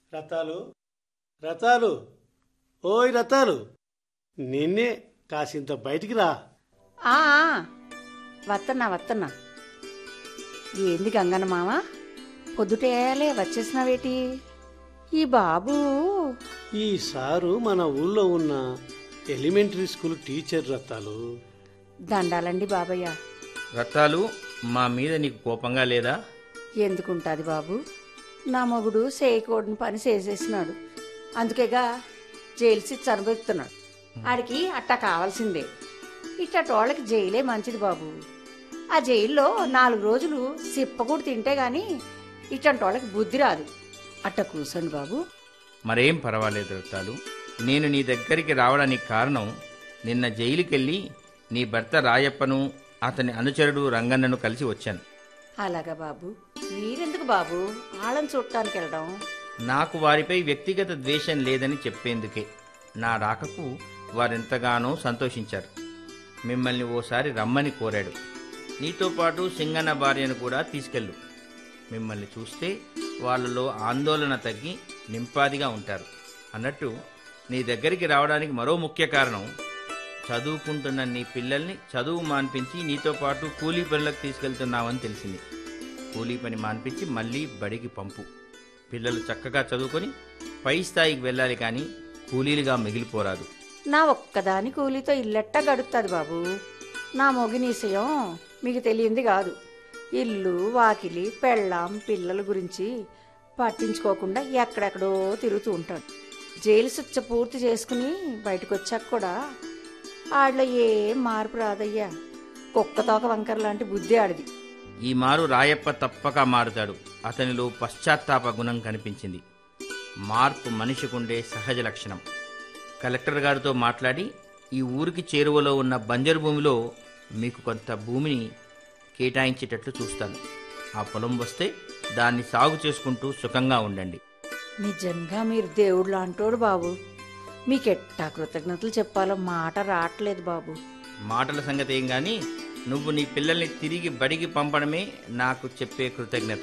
రతాలు రతాలు ఓయ్ రతాలు నిన్నే కాసింత బయటికి రా ఆ ఆ, వత్తన్నా వత్తన్నా ఏంది గంగన్న మామ పొద్దుటేలే వచ్చేసినావేటి ఈ బాబు ఈ సారు మన ఊళ్ళో ఉన్న ఎలిమెంటరీ స్కూల్ టీచర్ రతాలు దండాలండి బాబయ్య రత్తాలు మా మీద నీకు కోపంగా లేదా ఎందుకుంటాది బాబు నా మొగుడు సేయకూడని పని చేసేసినాడు అందుకేగా జైలు సిచ్చి అనుభవిస్తున్నాడు ఆడికి అట్టా కావాల్సిందే ఇట్టటోళ్ళకి జైలే మంచిది బాబు ఆ జైల్లో నాలుగు రోజులు సిప్పకూడు తింటే గాని ఇట్టంటోళ్ళకి బుద్ధి రాదు అట్ట కూసండి బాబు మరేం పర్వాలేదు రత్తాలు నేను నీ దగ్గరికి రావడానికి కారణం నిన్న జైలుకెళ్ళి నీ భర్త రాయప్పను అతని అనుచరుడు రంగన్నను కలిసి వచ్చాను అలాగా బాబు మీరెందుకు బాబు ఆళ్ళని చూడటానికి వెళ్ళడం నాకు వారిపై వ్యక్తిగత ద్వేషం లేదని చెప్పేందుకే నా రాకకు వారెంతగానో సంతోషించారు మిమ్మల్ని ఓసారి రమ్మని కోరాడు నీతో పాటు సింగన్న భార్యను కూడా తీసుకెళ్ళు మిమ్మల్ని చూస్తే వాళ్ళలో ఆందోళన తగ్గి నింపాదిగా ఉంటారు అన్నట్టు నీ దగ్గరికి రావడానికి మరో ముఖ్య కారణం చదువుకుంటున్న నీ పిల్లల్ని చదువు మాన్పించి నీతో పాటు కూలీ పనులకు తీసుకెళ్తున్నావని తెలిసింది కూలీ పని మాన్పించి మళ్ళీ బడికి పంపు పిల్లలు చక్కగా చదువుకొని పై స్థాయికి వెళ్ళాలి కానీ కూలీలుగా మిగిలిపోరాదు నా ఒక్కదాని కూలితో ఇల్లెట్ట గడుపుతుంది బాబు నా మొగినీసయం మీకు తెలియంది కాదు ఇల్లు వాకిలి పెళ్ళాం పిల్లల గురించి పట్టించుకోకుండా ఎక్కడెక్కడో తిరుగుతూ ఉంటాడు జైలు శిక్ష పూర్తి చేసుకుని బయటకు వచ్చాక కూడా ఆడలో ఏం మార్పు రాదయ్యా కుక్కతోక వంకర లాంటి బుద్ధి ఆడిది ఈ మారు రాయప్ప తప్పక మారుతాడు అతనిలో పశ్చాత్తాప గుణం కనిపించింది మార్పు మనిషికుండే సహజ లక్షణం కలెక్టర్ గారితో మాట్లాడి ఈ ఊరికి చేరువలో ఉన్న బంజరు భూమిలో మీకు కొంత భూమిని కేటాయించేటట్లు చూస్తాను ఆ పొలం వస్తే దాన్ని సాగు చేసుకుంటూ సుఖంగా ఉండండి నిజంగా మీరు దేవుడు లాంటోడు బాబు మీకెట్టా కృతజ్ఞతలు చెప్పాలో మాట రావట్లేదు బాబు మాటల సంగతి ఏం గాని నువ్వు నీ పిల్లల్ని తిరిగి బడికి పంపడమే నాకు చెప్పే కృతజ్ఞత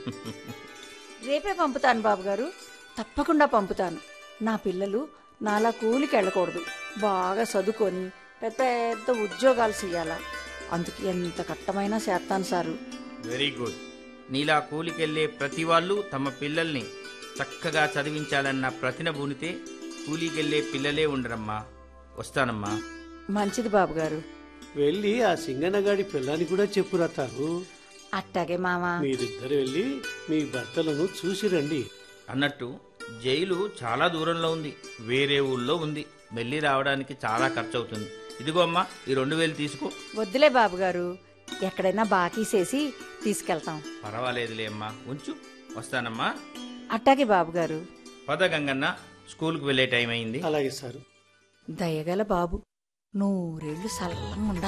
రేపే పంపుతాను బాబుగారు తప్పకుండా పంపుతాను నా పిల్లలు నాలా కూలికి వెళ్ళకూడదు బాగా చదువుకొని పెద్ద పెద్ద ఉద్యోగాలు చెయ్యాలా అందుకు ఎంత కట్టమైనా చేస్తాను సారు వెరీ గుడ్ నీలా కూలికెళ్లే ప్రతి వాళ్ళు తమ పిల్లల్ని చక్కగా చదివించాలన్న ప్రతిన బూనితే కూలికెళ్లే పిల్లలే ఉండరమ్మా వస్తానమ్మా మంచిది బాబుగారు వెళ్ళి ఆ సింగనగాడి పిల్లని కూడా చెప్పు రతాలు అట్టాగే మామా మీరిద్దరు వెళ్ళి మీ భర్తలను చూసి రండి అన్నట్టు జైలు చాలా దూరంలో ఉంది వేరే ఊళ్ళో ఉంది వెళ్ళి రావడానికి చాలా ఖర్చు అవుతుంది ఇదిగో అమ్మా ఈ రెండు వేలు తీసుకో వద్దులే బాబుగారు ఎక్కడైనా బాకీ చేసి తీసుకెళ్తాం పర్వాలేదులే అమ్మా ఉంచు వస్తానమ్మా అట్టాగే బాబుగారు పద గంగన్న స్కూల్కి వెళ్ళే టైం అయింది అలాగే సారు దయగల బాబు నూరేళ్లు సల్లంగా ఉండాలి